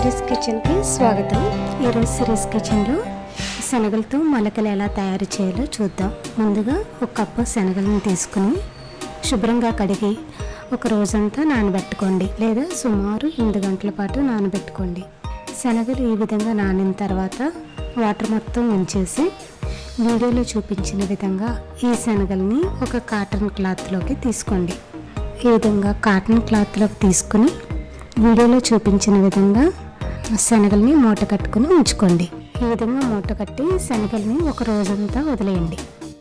series కిచెన్కి స్వాగతం ఈరోజు సిరీస్ కిచెన్లో శనగలతో మొలకలు ఎలా తయారు చేయాలో చూద్దాం ముందుగా ఒక కప్పు శనగలను తీసుకుని శుభ్రంగా కడిగి ఒక రోజంతా నానబెట్టుకోండి లేదా సుమారు ఎనిమిది గంటల పాటు నానబెట్టుకోండి శనగలు ఈ విధంగా నానిన తర్వాత వాటర్ మొత్తం ఉంచేసి వీడియోలో చూపించిన విధంగా ఈ శనగల్ని ఒక కాటన్ క్లాత్లోకి తీసుకోండి ఈ విధంగా కాటన్ క్లాత్లోకి తీసుకుని వీడియోలో చూపించిన విధంగా శనగల్ని మూట కట్టుకుని ఉంచుకోండి ఈ విధంగా మూట కట్టి శనగల్ని ఒక రోజంతా వదిలేయండి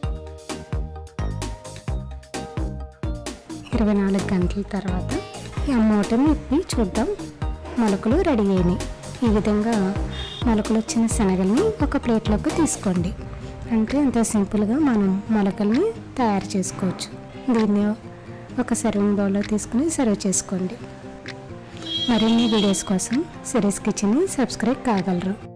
ఇరవై నాలుగు గంటల తర్వాత ఈ మూటని ఇప్పి చూద్దాం మొలకలు రెడీ అయినాయి ఈ విధంగా మొలకలు వచ్చిన శనగల్ని ఒక ప్లేట్లోకి తీసుకోండి అంటే ఎంతో సింపుల్గా మనం మొలకల్ని తయారు చేసుకోవచ్చు దీన్ని ఒక సర్వింగ్ బౌల్లో తీసుకుని సర్వ్ చేసుకోండి మరిన్ని వీడియోస్ కోసం సిరీస్ కిచెన్ని సబ్స్క్రైబ్ కాగలరు